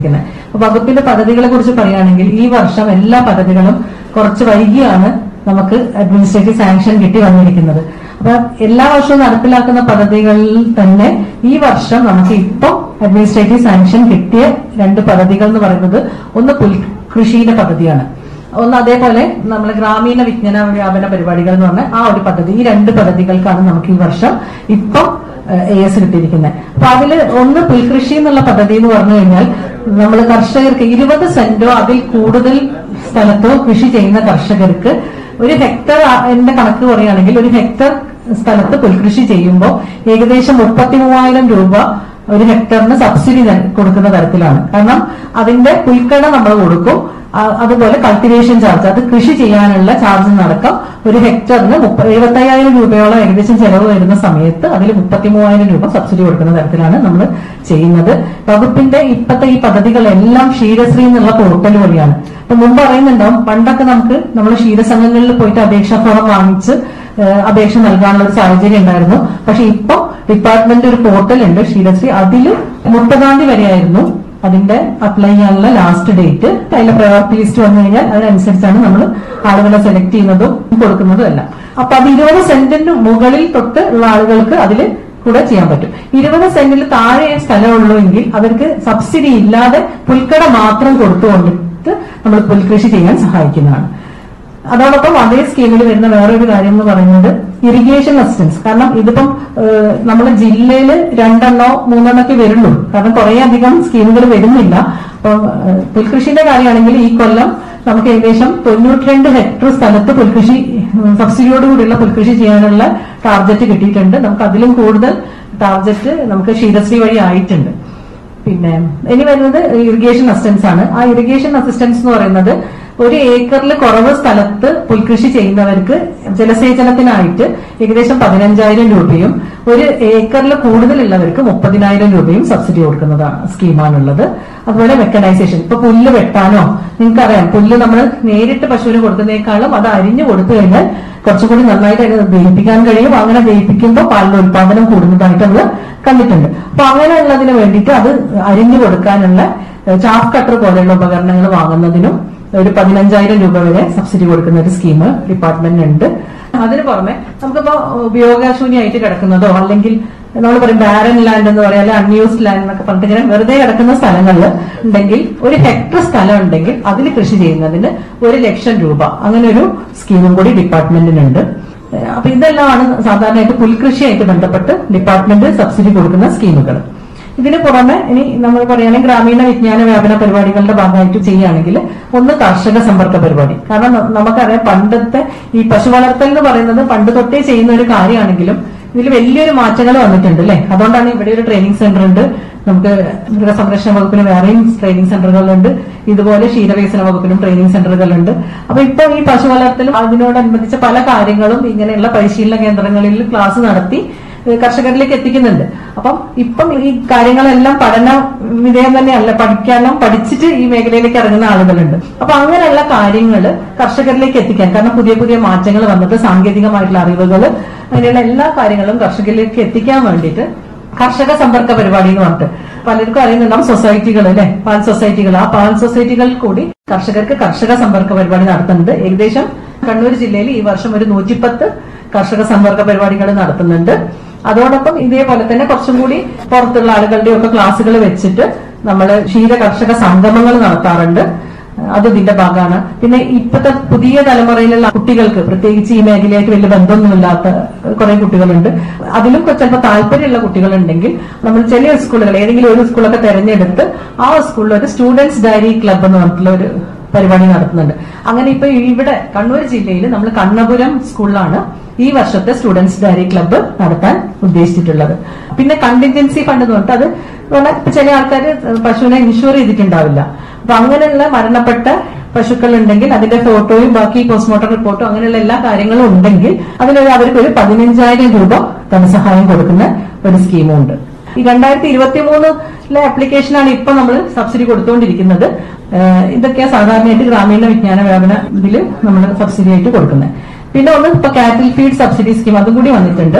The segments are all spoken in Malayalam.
ഇരിക്കുന്നത്. അപ്പൊ വകുപ്പിന്റെ പദ്ധതികളെ കുറിച്ച് പറയുകയാണെങ്കിൽ ഈ വർഷം എല്ലാ പദ്ധതികളും കുറച്ച് വൈകിയാണ് നമുക്ക് അഡ്മിനിസ്ട്രേറ്റീവ് സാങ്ഷൻ കിട്ടി വന്നിരിക്കുന്നത് അപ്പൊ എല്ലാ വർഷവും നടപ്പിലാക്കുന്ന പദ്ധതികളിൽ തന്നെ ഈ വർഷം നമുക്ക് ഇപ്പം അഡ്മിനിസ്ട്രേറ്റീവ് സാങ്ഷൻ കിട്ടിയ രണ്ട് പദ്ധതികൾ എന്ന് പറയുന്നത് ഒന്ന് പുൽകൃഷിയുടെ പദ്ധതിയാണ് ഒന്ന് അതേപോലെ നമ്മൾ ഗ്രാമീണ വിജ്ഞാന വ്യാപന പരിപാടികൾ എന്ന് പറഞ്ഞ ആ ഒരു പദ്ധതി ഈ രണ്ട് പദ്ധതികൾക്കാണ് നമുക്ക് ഈ വർഷം ഇപ്പം എ എസ് കിട്ടിയിരിക്കുന്നത് അപ്പൊ അതിൽ ഒന്ന് പുൽകൃഷി എന്നുള്ള പദ്ധതി എന്ന് പറഞ്ഞു കഴിഞ്ഞാൽ നമ്മൾ കർഷകർക്ക് ഇരുപത് സെന്റോ അതിൽ കൂടുതൽ സ്ഥലത്തോ കൃഷി ചെയ്യുന്ന കർഷകർക്ക് ഒരു ഹെക്ടർ എന്റെ കണക്ക് പറയുകയാണെങ്കിൽ ഒരു ഹെക്ടർ സ്ഥലത്ത് പുൽകൃഷി ചെയ്യുമ്പോൾ ഏകദേശം മുപ്പത്തി മൂവായിരം രൂപ ഒരു ഹെക്ടറിന് സബ്സിഡി ന- കൊടുക്കുന്ന തരത്തിലാണ് കാരണം അതിന്റെ പുൽക്കട നമ്മൾ കൊടുക്കും ആ- അതുപോലെ കൾട്ടിവേഷൻ ചാർജ് അത് കൃഷി ചെയ്യാനുള്ള ചാർജ് നടക്കം ഒരു ഹെക്ടറിന് എഴുപത്തയ്യായിരം രൂപയോളം ഏകദേശം ചെലവ് വരുന്ന സമയത്ത് അതിൽ മുപ്പത്തി മൂവായിരം രൂപ സബ്സിഡി കൊടുക്കുന്ന തരത്തിലാണ് നമ്മൾ ചെയ്യുന്നത് വകുപ്പിന്റെ ഇപ്പോഴത്തെ ഈ പദ്ധതികളെല്ലാം ക്ഷീരശ്രീ എന്നുള്ള പോർട്ടൽ വഴിയാണ് അപ്പൊ മുമ്പ് പറയുന്നുണ്ടാവും പണ്ടൊക്കെ നമുക്ക് നമ്മൾ ക്ഷീരസംഘങ്ങളിൽ പോയിട്ട് അപേക്ഷാ ഫോം വാങ്ങിച്ച് ഏഹ് അപേക്ഷ നൽകാനുള്ള ഒരു സാഹചര്യം ഉണ്ടായിരുന്നു പക്ഷെ ഇപ്പൊ ഡിപ്പാർട്ട്മെന്റ് ഒരു പോർട്ടൽ ഉണ്ട് ക്ഷീരശ്രീ അതിൽ മുപ്പതാം തീയതി വരെയായിരുന്നു അതിന്റെ അപ്ലൈ ചെയ്യാനുള്ള ലാസ്റ്റ് ഡേറ്റ് അതിലെ പ്രയോറിറ്റി ലിസ്റ്റ് വന്നു കഴിഞ്ഞാൽ അതിനനുസരിച്ചാണ് നമ്മൾ ആളുകളെ സെലക്ട് ചെയ്യുന്നതും കൊടുക്കുന്നതും എല്ലാം അപ്പൊ അത് ഇരുപത് സെന്റിന് മുകളിൽ തൊട്ട് ഉള്ള ആളുകൾക്ക് അതിൽ കൂടെ ചെയ്യാൻ പറ്റും ഇരുപത് സെന്റിൽ താഴെ സ്ഥലമുള്ളൂ എങ്കിൽ അവർക്ക് സബ്സിഡി ഇല്ലാതെ പുൽക്കട മാത്രം കൊടുത്തുകൊണ്ടിട്ട് നമ്മൾ പുൽകൃഷി ചെയ്യാൻ സഹായിക്കുന്നതാണ് അതോടൊപ്പം അതേ സ്കീമിൽ വരുന്ന വേറൊരു കാര്യം എന്ന് പറയുന്നത് ഇറിഗേഷൻ അസിസ്റ്റൻസ് കാരണം ഇതിപ്പം ഏഹ്, നമ്മുടെ ജില്ലയിൽ രണ്ടെണ്ണോ മൂന്നെണ്ണോ ഒക്കെ വരുള്ളൂ കാരണം കുറെ അധികം സ്കീമുകൾ വരുന്നില്ല അപ്പം ഏഹ്, പുൽകൃഷിന്റെ കാര്യമാണെങ്കിൽ ഈ കൊല്ലം നമുക്ക് ഏകദേശം തൊണ്ണൂറ്റിരണ്ട് ഹെക്ടർ സ്ഥലത്ത് പുൽകൃഷി ഉം, സബ്സിഡിയോടുകൂടിയുള്ള പുൽകൃഷി ചെയ്യാനുള്ള ടാർഗറ്റ് കിട്ടിയിട്ടുണ്ട് നമുക്ക് അതിലും കൂടുതൽ ടാർഗറ്റ് നമുക്ക് ക്ഷീരശ്രീ വഴി ആയിട്ടുണ്ട് പിന്നെ ഇനി വരുന്നത് ഇറിഗേഷൻ അസിസ്റ്റൻസ് ആണ് ആ ഇറിഗേഷൻ അസിസ്റ്റൻസ് എന്ന് പറയുന്നത് ഒരു ഏക്കറിൽ കുറവ് സ്ഥലത്ത് പുൽകൃഷി ചെയ്യുന്നവർക്ക് ജലസേചനത്തിനായിട്ട് ഏകദേശം പതിനഞ്ചായിരം രൂപയും ഒരു ഏക്കറിൽ കൂടുതലുള്ളവർക്ക് മുപ്പതിനായിരം രൂപയും സബ്സിഡി കൊടുക്കുന്നതാണ് സ്കീമാണുള്ളത് അതുപോലെ മെക്കനൈസേഷൻ ഇപ്പൊ പുല്ല് വെട്ടാനോ നിങ്ങൾക്കറിയാം പുല്ല് നമ്മൾ നേരിട്ട് പശുവിന് കൊടുക്കുന്നതിനേക്കാളും അത് അരിഞ്ഞു കൊടുത്തു കഴിഞ്ഞാൽ കുറച്ചുകൂടി നന്നായിട്ട് അതിനെ ദഹിപ്പിക്കാൻ കഴിയും അങ്ങനെ ദഹിപ്പിക്കുമ്പോൾ പാലിന്റെ ഉത്പാദനം കൂടുന്നതായിട്ട് നമ്മൾ കണ്ടിട്ടുണ്ട് അപ്പൊ അങ്ങനെയുള്ളതിന് വേണ്ടിയിട്ട് അത് അരിഞ്ഞു കൊടുക്കാനുള്ള ഏഹ്, ചാഫ് കട്ടർ പോലെയുള്ള ഉപകരണങ്ങൾ വാങ്ങുന്നതിനും ഒരു പതിനഞ്ചായിരം രൂപ വരെ സബ്സിഡി കൊടുക്കുന്ന ഒരു സ്കീം ഡിപ്പാർട്ട്മെന്റിനുണ്ട് അതിന് പുറമെ നമുക്കിപ്പോ ഉപയോഗശൂന്യമായിട്ട് കിടക്കുന്നതോ അല്ലെങ്കിൽ നമ്മൾ പറയും ബാരൻ ലാൻഡ് എന്ന് പറയാം അല്ലെങ്കിൽ അൺയൂസ്ഡ് ലാൻഡ് എന്നൊക്കെ പറഞ്ഞിട്ട് ഇങ്ങനെ വെറുതെ കിടക്കുന്ന സ്ഥലങ്ങളിൽ ഉണ്ടെങ്കിൽ ഒരു ഹെക്ടർ സ്ഥലം ഉണ്ടെങ്കിൽ അതിൽ കൃഷി ചെയ്യുന്നതിന് ഒരു ലക്ഷം രൂപ അങ്ങനെ ഒരു സ്കീമും കൂടി ഡിപ്പാർട്ട്മെന്റിനുണ്ട് ഏഹ് അപ്പൊ ഇതെല്ലാമാണ് സാധാരണയായിട്ട് പുൽകൃഷിയായിട്ട് ബന്ധപ്പെട്ട് ഡിപ്പാർട്ട്മെന്റ് സബ്സിഡി കൊടുക്കുന്ന സ്കീമുകൾ ഇതിന് പുറമെ ഇനി നമ്മൾ പറയുകയാണെങ്കിൽ ഗ്രാമീണ വിജ്ഞാന വ്യാപന പരിപാടികളുടെ ഭാഗമായിട്ട് ചെയ്യുകയാണെങ്കിൽ ഒന്ന് കർഷക സമ്പർക്ക പരിപാടി കാരണം ന- നമുക്കറിയാം പണ്ടത്തെ ഈ പശു വളർത്തൽ എന്ന് പറയുന്നത് പണ്ട് തൊട്ടേ ചെയ്യുന്ന ഒരു കാര്യമാണെങ്കിലും ഇതിൽ വലിയൊരു മാറ്റങ്ങൾ വന്നിട്ടുണ്ട് അല്ലെ അതുകൊണ്ടാണ് ഇവിടെ ഒരു ട്രെയിനിങ് സെന്റർ ഉണ്ട് നമുക്ക് മൃഗസംരക്ഷണ വകുപ്പിന് വേറെയും ട്രെയിനിങ് സെന്ററുകളുണ്ട് ഇതുപോലെ ക്ഷീരവികസന വകുപ്പിനും ട്രെയിനിങ് സെന്ററുകളുണ്ട് അപ്പൊ ഇപ്പൊ ഈ പശു വളർത്തലും അതിനോടനുബന്ധിച്ച പല കാര്യങ്ങളും ഇങ്ങനെയുള്ള പരിശീലന കേന്ദ്രങ്ങളിൽ ക്ലാസ് നടത്തി ഏഹ് കർഷകരിലേക്ക് എത്തിക്കുന്നുണ്ട് അപ്പം ഇപ്പം ഈ കാര്യങ്ങളെല്ലാം പഠന വിധേയം തന്നെയല്ല പഠിക്കാനും പഠിച്ചിട്ട് ഈ മേഖലയിലേക്ക് ഇറങ്ങുന്ന ആളുകളുണ്ട് അപ്പൊ അങ്ങനെയുള്ള കാര്യങ്ങൾ കർഷകരിലേക്ക് എത്തിക്കാൻ കാരണം പുതിയ പുതിയ മാറ്റങ്ങൾ വന്നിട്ട് സാങ്കേതികമായിട്ടുള്ള അറിവുകൾ അങ്ങനെയുള്ള എല്ലാ കാര്യങ്ങളും കർഷകരിലേക്ക് എത്തിക്കാൻ വേണ്ടിയിട്ട് കർഷക സമ്പർക്ക പരിപാടി എന്ന് പറഞ്ഞിട്ട് പലർക്കും അറിയുന്നുണ്ടാവും സൊസൈറ്റികൾ അല്ലെ പാൽ സൊസൈറ്റികൾ ആ പാൽ സൊസൈറ്റികളിൽ കൂടി കർഷകർക്ക് കർഷക സമ്പർക്ക പരിപാടി നടത്തുന്നുണ്ട് ഏകദേശം കണ്ണൂർ ജില്ലയിൽ ഈ വർഷം ഒരു നൂറ്റിപ്പത്ത് കർഷക സമ്പർക്ക പരിപാടികൾ നടത്തുന്നുണ്ട് അതോടൊപ്പം ഇതേപോലെ തന്നെ കുറച്ചും കൂടി പുറത്തുള്ള ആളുകളുടെ ഒക്കെ ക്ലാസ്സുകൾ വെച്ചിട്ട് നമ്മൾ ക്ഷീര കർഷക സംഗമങ്ങൾ നടത്താറുണ്ട് അത് ഇതിന്റെ ഭാഗമാണ് പിന്നെ ഇപ്പോഴത്തെ പുതിയ തലമുറയിലുള്ള കുട്ടികൾക്ക് പ്രത്യേകിച്ച് ഈ മേഖലയായിട്ട് വലിയ ബന്ധമൊന്നുമില്ലാത്ത കുറെ കുട്ടികളുണ്ട് അതിലും ചിലപ്പോൾ താല്പര്യമുള്ള കുട്ടികളുണ്ടെങ്കിൽ നമ്മൾ ചില സ്കൂളുകൾ ഏതെങ്കിലും ഒരു സ്കൂളൊക്കെ തെരഞ്ഞെടുത്ത് ആ സ്കൂളിൽ ഒരു സ്റ്റുഡൻസ് ഡയറി ക്ലബ്ബ് എന്ന് പറഞ്ഞിട്ടുള്ള ഒരു പരിപാടി നടത്തുന്നുണ്ട് അങ്ങനെ ഇപ്പൊ ഇവിടെ കണ്ണൂർ ജില്ലയിൽ നമ്മൾ കണ്ണപുരം സ്കൂളിലാണ് ഈ വർഷത്തെ സ്റ്റുഡൻസ് ഡയറി ക്ലബ്ബ് നടത്താൻ ഉദ്ദേശിച്ചിട്ടുള്ളത് പിന്നെ കണ്ടിൻജൻസി ഫണ്ട് എന്ന് പറഞ്ഞിട്ട് അത് പറഞ്ഞാൽ ഇപ്പൊ ചില ആൾക്കാർ പശുവിനെ ഇൻഷുർ ചെയ്തിട്ടുണ്ടാവില്ല അപ്പൊ അങ്ങനെയുള്ള മരണപ്പെട്ട പശുക്കൾ ഉണ്ടെങ്കിൽ അതിന്റെ ഫോട്ടോയും ബാക്കി പോസ്റ്റ്മോർട്ടം റിപ്പോർട്ടും അങ്ങനെയുള്ള എല്ലാ കാര്യങ്ങളും ഉണ്ടെങ്കിൽ അതിനൊരു അവർക്ക് ഒരു പതിനഞ്ചായിരം രൂപ ധനസഹായം കൊടുക്കുന്ന ഒരു സ്കീമും ഉണ്ട് ഈ രണ്ടായിരത്തി ഇരുപത്തി മൂന്നിലെ ആപ്ലിക്കേഷനാണ് ഇപ്പൊ നമ്മൾ സബ്സിഡി കൊടുത്തുകൊണ്ടിരിക്കുന്നത് ഏഹ് ഇതൊക്കെയാ സാധാരണയായിട്ട് ഗ്രാമീണ വിജ്ഞാന വ്യാപന ഇതിൽ നമ്മൾ സബ്സിഡി ആയിട്ട് കൊടുക്കുന്നത് പിന്നെ ഒന്ന് ഇപ്പൊ കാറ്റിൽ ഫീഡ് സബ്സിഡി സ്കീം അതും കൂടി വന്നിട്ടുണ്ട്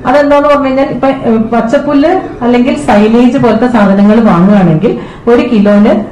അതെന്താന്ന് പറഞ്ഞു കഴിഞ്ഞാൽ ഇപ്പൊ ഏഹ്, പച്ചപ്പുല്ല് അല്ലെങ്കിൽ സൈലേജ് പോലത്തെ സാധനങ്ങൾ വാങ്ങുകയാണെങ്കിൽ ഒരു കിലോന്